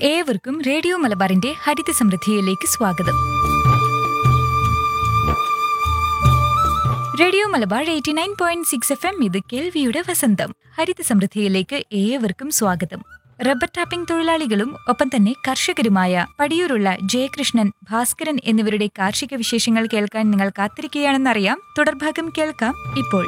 ഏവർക്കും റേഡിയോ മലബാറിന്റെ ഹരിത സമൃദ്ധിയിലേക്ക് സ്വാഗതം radio Malabar eighty nine point six F M ഇത് കേൾവിയുടെ വസന്തം ഹരിത സമൃദ്ധിയിലേക്ക് ഏവർക്കും സ്വാഗതം റബ്ബർ ടാപ്പിംഗ് തൊഴിലാളികളും ഒപ്പം തന്നെ കർഷകരുമായ പടിയൂരുള്ള ജയകൃഷ്ണൻ ഭാസ്കരൻ എന്നിവരുടെ കാർഷിക വിശേഷങ്ങൾ കേൾക്കാൻ നിങ്ങൾ കാത്തിരിക്കുകയാണെന്നറിയാം തുടർഭാഗം കേൾക്കാം ഇപ്പോൾ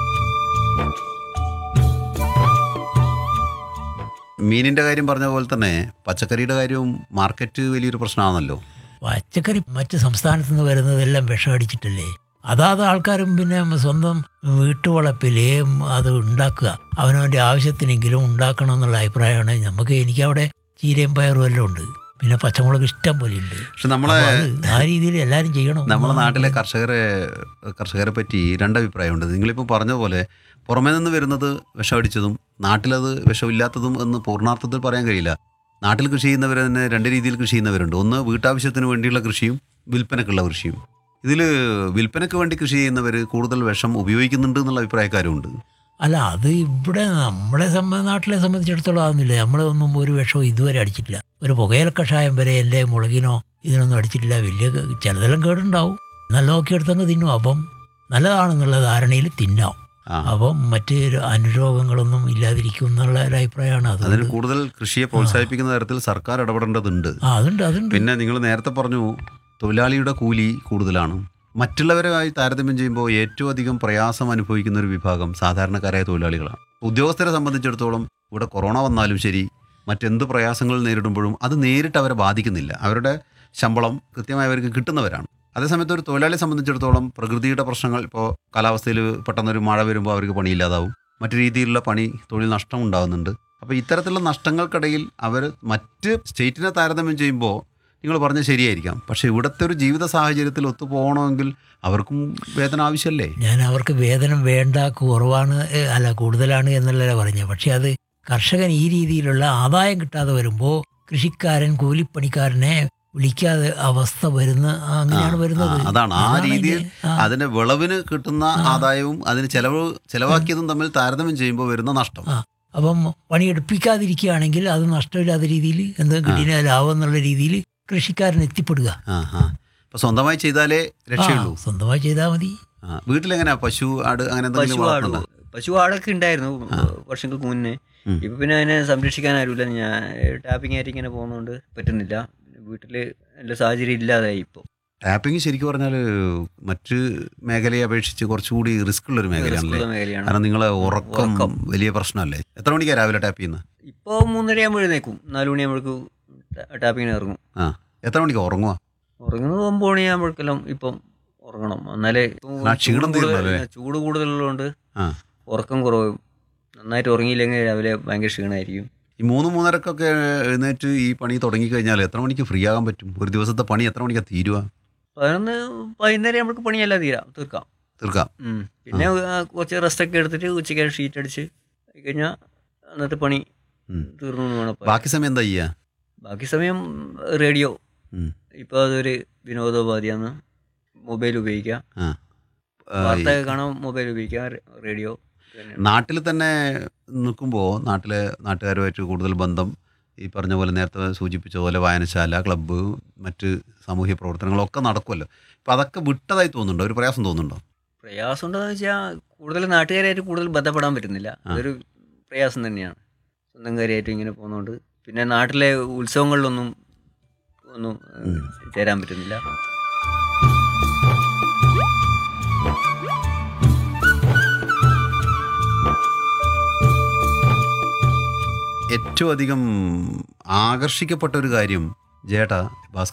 മീനിന്റെ കാര്യം പറഞ്ഞ പോലെ തന്നെ പച്ചക്കറിയുടെ കാര്യവും മാർക്കറ്റ് വലിയൊരു പ്രശ്നമാണല്ലോ പച്ചക്കറി മറ്റ് സംസ്ഥാനത്തു നിന്ന് വരുന്നതെല്ലാം വിഷമടിച്ചിട്ടല്ലേ അതാത് ആൾക്കാരും പിന്നെ സ്വന്തം വീട്ടുവളപ്പിലേ അത് ഉണ്ടാക്കുക അവനവൻ്റെ ആവശ്യത്തിനെങ്കിലും ഉണ്ടാക്കണം എന്നുള്ള അഭിപ്രായമാണ് നമുക്ക് എനിക്കവിടെ ചീരയും പയറും എല്ലാം ഉണ്ട് പിന്നെ പച്ചമുളക് ഇഷ്ടം പോലെ ഉണ്ട് പക്ഷെ നമ്മളെ ആ രീതിയിൽ എല്ലാവരും ചെയ്യണം നമ്മളെ നാട്ടിലെ കർഷകരെ കർഷകരെ പറ്റി രണ്ടഭിപ്രായമുണ്ട് നിങ്ങളിപ്പോൾ പറഞ്ഞ പോലെ പുറമേ നിന്ന് വരുന്നത് വിഷമടിച്ചതും നാട്ടിലത് വിഷമില്ലാത്തതും എന്ന് പൂർണ്ണാർത്ഥത്തിൽ പറയാൻ കഴിയില്ല നാട്ടിൽ കൃഷി ചെയ്യുന്നവർ തന്നെ രണ്ട് രീതിയിൽ കൃഷി ചെയ്യുന്നവരുണ്ട് ഒന്ന് വീട്ടാവശ്യത്തിന് വേണ്ടിയുള്ള കൃഷിയും വിൽപ്പനക്കുള്ള കൃഷിയും ഇതിൽ വിൽപ്പനയ്ക്ക് വേണ്ടി കൃഷി ചെയ്യുന്നവർ കൂടുതൽ വിഷം ഉപയോഗിക്കുന്നുണ്ട് എന്നുള്ള അഭിപ്രായക്കാരുമുണ്ട് അല്ല അത് ഇവിടെ നമ്മളെ സംബ നാട്ടിലെ സംബന്ധിച്ചിടത്തോളം ആകുന്നില്ല നമ്മളൊന്നും ഒരു വിഷവും ഇതുവരെ അടിച്ചിട്ടില്ല ഒരു പുകയില കഷായം വരെ എൻ്റെ മുളകിനോ ഇതിനൊന്നും അടിച്ചിട്ടില്ല വലിയ ക- ചിലതെല്ലാം കേടുണ്ടാവും നല്ല നോക്കിയെടുത്തങ്ങ് തിന്നും അപ്പം നല്ലതാണെന്നുള്ള ധാരണയിൽ തിന്നാം ആ അപ്പം മറ്റ് അനുരോഗങ്ങളൊന്നും ഇല്ലാതിരിക്കും എന്നുള്ള ഒരു അഭിപ്രായമാണ് അത് അതിന് കൂടുതൽ കൃഷിയെ പ്രോത്സാഹിപ്പിക്കുന്ന തരത്തിൽ സർക്കാർ ഇടപെടേണ്ടതുണ്ട് ആ അതുണ്ട് അതുണ്ട് പിന്നെ നിങ്ങൾ നേരത്തെ പറഞ്ഞു തൊഴിലാളിയുടെ കൂലി കൂടുതലാണ് മറ്റുള്ളവരുമായി താരതമ്യം ചെയ്യുമ്പോൾ ഏറ്റവും അധികം പ്രയാസം അനുഭവിക്കുന്ന ഒരു വിഭാഗം സാധാരണക്കാരായ തൊഴിലാളികളാണ് ഉദ്യോഗസ്ഥരെ സംബന്ധിച്ചിടത്തോളം ഇവിടെ കൊറോണ വന്നാലും ശരി മറ്റെന്ത് പ്രയാസങ്ങൾ നേരിടുമ്പോഴും അത് നേരിട്ട് അവരെ ബാധിക്കുന്നില്ല അവരുടെ ശമ്പളം കൃത്യമായി അവർക്ക് കിട്ടുന്നവരാണ് അതേസമയത്ത് ഒരു തൊഴിലാളിയെ സംബന്ധിച്ചിടത്തോളം പ്രകൃതിയുടെ പ്രശ്നങ്ങൾ ഇപ്പോൾ കാലാവസ്ഥയിൽ പെട്ടെന്നൊരു മഴ വരുമ്പോൾ അവർക്ക് പണിയില്ലാതാവും മറ്റു രീതിയിലുള്ള പണി തൊഴിൽ നഷ്ടം ഉണ്ടാകുന്നുണ്ട് അപ്പോൾ ഇത്തരത്തിലുള്ള നഷ്ടങ്ങൾക്കിടയിൽ അവർ മറ്റ് സ്റ്റേറ്റിനെ താരതമ്യം ചെയ്യുമ്പോൾ നിങ്ങൾ പറഞ്ഞ ശരിയായിരിക്കാം പക്ഷേ ഇവിടുത്തെ ഒരു ജീവിത സാഹചര്യത്തിൽ ഒത്തുപോകണമെങ്കിൽ അവർക്കും വേതന ആവശ്യമല്ലേ ഞാൻ അവർക്ക് വേതനം വേണ്ട കുറവാണ് ഏ, അല്ല കൂടുതലാണ് എന്നല്ല പറഞ്ഞത് പക്ഷെ അത് കർഷകൻ ഈ രീതിയിലുള്ള ആദായം കിട്ടാതെ വരുമ്പോൾ കൃഷിക്കാരൻ കൂലിപ്പണിക്കാരനെ വിളിക്കാതെ അവസ്ഥ വരുന്ന അങ്ങനെയാണ് ആ, വരുന്നത് ആ, അതാണ്. ആ അതാണ് രീതിയിൽ ഇതിന്റെ- ആ, അതിന്റെ വിളവിന് കിട്ടുന്ന ആ. ആദായവും അതിന് ചെലവ് ചെലവാക്കിയതും തമ്മിൽ താരതമ്യം ചെയ്യുമ്പോൾ വരുന്ന നഷ്ടം ആ. അപ്പം പണിയെടുപ്പിക്കാതിരിക്കുകയാണെങ്കിൽ അത് നഷ്ടമില്ലാത്ത രീതിയിൽ എന്തെങ്കിലും കിട്ടിയ ലാഭം എന്നുള്ള രീതിയിൽ കൃഷിക്കാരൻ എത്തിപ്പെടുക ആ ആ അപ്പൊ സ്വന്തമായി ചെയ്താലേ രക്ഷയുള്ളൂ ആ, സ്വന്തമായി ചെയ്താൽ മതി ആ വീട്ടിലെങ്ങനെയാ പശു ആട് അങ്ങനെ പശു എന്തെങ്കിലും ആട് വളർത്തുന്നുണ്ടോ? പശു ആടൊക്കെ ഉണ്ടായിരുന്നു വർഷങ്ങൾക്ക് മുന്നേ ഉം. ഇപ്പൊ പിന്നെ അതിനെ സംരക്ഷിക്കാൻ ആരുമില്ല ഞാൻ ടാപ്പിംഗ് ആയിട്ട് ഇങ്ങനെ പോകുന്നതുകൊണ്ട് പറ്റുന്നില്ല വീട്ടില് എല്ലാ സാഹചര്യം ഇല്ലാതായി ഇപ്പോൾ ടാപ്പിംഗ് ശരിക്കും പറഞ്ഞാൽ മറ്റ് മേഖലയെ അപേക്ഷിച്ച് കുറച്ചുകൂടി റിസ്ക് ഉള്ള ഒരു മേഖലയാണല്ലേ മേഖലയാണ് കാരണം നിങ്ങളെ ഉറക്കം ഉറക്കം. വലിയ പ്രശ്നമല്ലേ എത്ര മണിക്കാണ് രാവിലെ ടാപ്പ് ചെയ്യുന്നത് ഇപ്പോൾ മൂന്നര ആകുമ്പോൾ എഴുന്നേക്കും നാല് മണിയാകുമ്പോഴേക്കും ടാപ്പിങ്ങിന് ഇറങ്ങും ആ എത്ര മണിക്ക് ഉറങ്ങുക ഉറങ്ങുന്നത് ഒമ്പത് മണിയാകുമ്പോഴേക്കെല്ലാം ഇപ്പം ഉറങ്ങണം എന്നാലേ ഇപ്പം ആ, ക്ഷീണം ചൂട് കൂടുതൽ- തീരണമല്ലേ? ചൂട് കൂടുതലുള്ളതുകൊണ്ട് ആ ഉറക്കം കുറവും നന്നായിട്ട് ഉറങ്ങിയില്ലെങ്കിൽ രാവിലെ ഭയങ്കര ക്ഷീണമായിരിക്കും ഈ മൂന്ന് മൂന്നരക്കൊക്കെ എഴുന്നേറ്റ് ഈ പണി തുടങ്ങിക്കഴിഞ്ഞാൽ എത്ര മണിക്ക് ഫ്രീ ആകാൻ പറ്റും ഒരു ദിവസത്തെ പണി എത്ര മണിക്കാണ് തീരുക പതിനൊന്ന് വൈകുന്നേരം നമുക്ക് പണിയെല്ലാം തീരാം തീർക്കാം തീർക്കാം ഉം. പിന്നെ ആ, കുറച്ച് റെസ്റ്റൊക്കെ എടുത്തിട്ട് ഉച്ചയ്ക്ക് ഷീറ്റ് അടിച്ച് കഴിഞ്ഞാൽ അന്നത്തെ പണി ഉം. തീർന്നു എന്ന് വേണം പറയാൻ. ബാക്കി സമയം എന്താ ചെയ്യുക ബാക്കി സമയം റേഡിയോ ഉം. ഇപ്പോൾ അതൊരു വിനോദോപാധിയാണ് മൊബൈൽ ഉപയോഗിക്കുക ആ ആ, വാർത്ത കാണാൻ മൊബൈൽ ഉപയോഗിക്കുക റേ- റേഡിയോ പിന്നെ നാട്ടിൽ തന്നെ നിൽക്കുമ്പോൾ നാട്ടിലെ നാട്ടുകാരുമായിട്ട് കൂടുതൽ ബന്ധം ഈ പറഞ്ഞ പോലെ നേരത്തെ സൂചിപ്പിച്ച പോലെ വായനശാല ക്ലബ്ബ് മറ്റ് സാമൂഹ്യ പ്രവർത്തനങ്ങളൊക്കെ നടക്കുമല്ലോ അപ്പം അതൊക്കെ വിട്ടതായി തോന്നുന്നുണ്ടോ ഒരു പ്രയാസം തോന്നുന്നുണ്ടോ പ്രയാസം ഉണ്ടോയെന്ന് വെച്ചാൽ കൂടുതൽ നാട്ടുകാരായിട്ട് കൂടുതൽ ബന്ധപ്പെടാൻ പറ്റുന്നില്ല അതൊരു പ്രയാസം തന്നെയാണ് സ്വന്തം കാര്യമായിട്ട് ഇങ്ങനെ പോകുന്നതുകൊണ്ട് പിന്നെ നാട്ടിലെ ഉത്സവങ്ങളിലൊന്നും ഒന്നും ഏഹ്, ചേരാൻ പറ്റുന്നില്ല ഏറ്റവും അധികം ആകർഷിക്കപ്പെട്ട ഒരു കാര്യം ജേട്ടാ ഭാസ്കർ